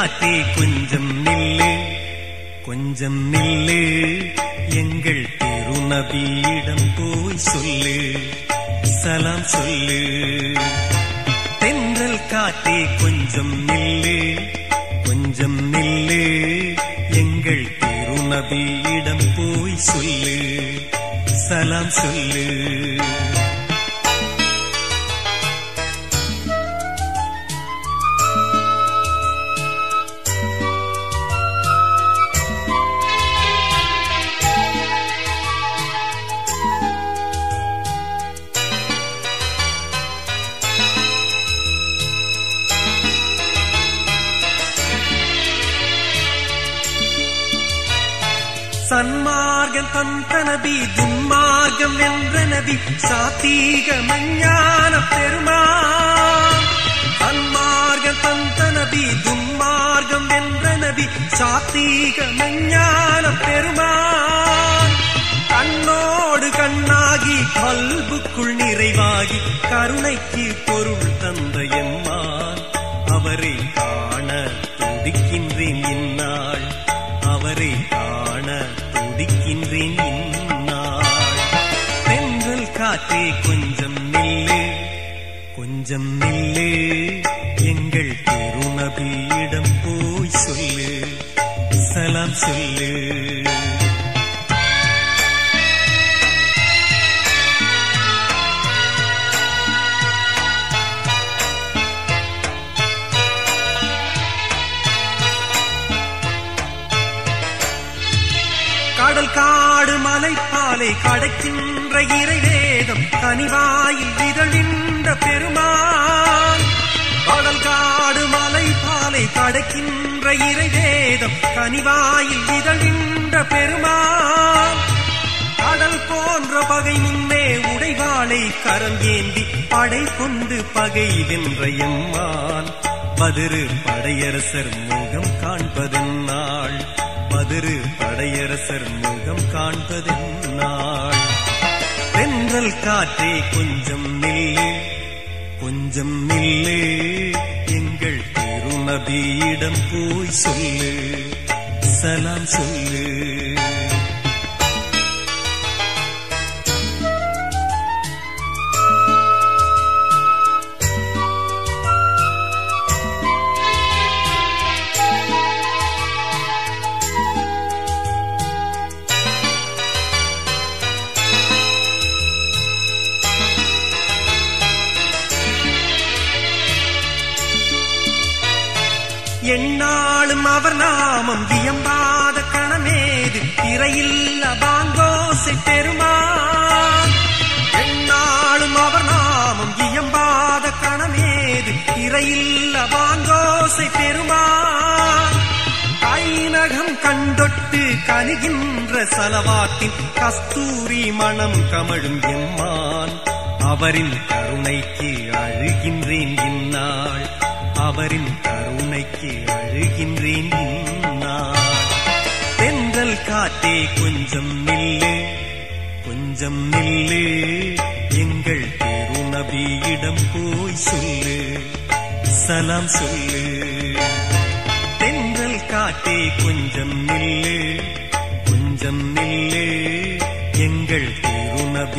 காற்றே கொஞ்சம் நில்லு கொஞ்சம் நில்லு எங்கள் திருநபியிடம் போய் சொல்லு சலாம் சொல்லு தென்றல் காற்றே கொஞ்சம் நில்லு கொஞ்சம் நில்லு எங்கள் திருநபியிடம் போய் சொல்லு சலாம் சொல்லு சன்மார்க்கம் தந்த நபி துன்மார்க்கம் வென்ற நபி சாத்தீக மஞ்ஞான பெருமான் சன்மார்க்கம் தந்த நபி துன்மார்க்கம் வென்ற நபி சாத்தீக மஞ்ஞான பெருமான் கண்ணோடு கண்ணாகி கல்புக்குள் நிறைவாகி கருணைக்கு பொருள் தந்த எம்மான் அவரை காண துடிக்கின்றேன் இந்நாள் அவரை காண துடிக்கின்றேன் இந்நாள் தென்றல் காற்றே கொஞ்சம் நில்லு கொஞ்சம் நில்லு எங்கள் திருநபியிடம் போய் சொல்லு சலாம் சொல்லு கடல் காடு மலை பாலை கடக்கின்ற இறைவேதம் கனிவாயில் விதழின்ற பெருமான் கடல் காடு மலை பாலை கடக்கின்ற இறைவேதம் கனிவாயில் விதழின்ற பெருமான் கடல் போன்ற பகை முன்னே உடைவாளை கரங்கேந்தி படை கொண்டு பகை வென்ற எம்மான் பதிரு படையரசர் முகம் காண்பதென்னாள் பதிரு படையரசர் முகம் காண்பதென்னாள் தென்றல் காற்றே கொஞ்சம் நில்லு கொஞ்சம் நில்லு எங்கள் திருநபியிடம் போய் சொல்லு சலாம் சொல்லு என்னாலும் அவர் நாமம் வியம்பாத கணமேது திரையில் அபாங்கோசை பெருமான் என்னாலும் அவர் நாமம் வியம்பாத கணமேது திரையில் அபாங்கோசை பெருமான் கைநகம் கண்டொட்டு கனிகின்ற சலவாத்தின் கஸ்தூரி மணம் கமழும் எம்மான் அவரின் கருணைக்கு அழுகின்றேன் இந்நாள் அவரின் கருணைக்கு அழுகின்றேன் இந்நாள் தென்றல் காற்றே கொஞ்சம் நில்லு கொஞ்சம் நில்லு எங்கள் திருநபியிடம் போய் சொல்லு சலாம் சொல்லு தென்றல் காற்றே கொஞ்சம் நில்லு கொஞ்சம் நில்லு எங்கள்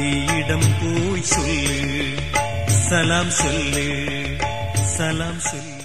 திருநபியிடம் போய் சொல்லு சலாம் சொல்லு சலாம் சொல்லு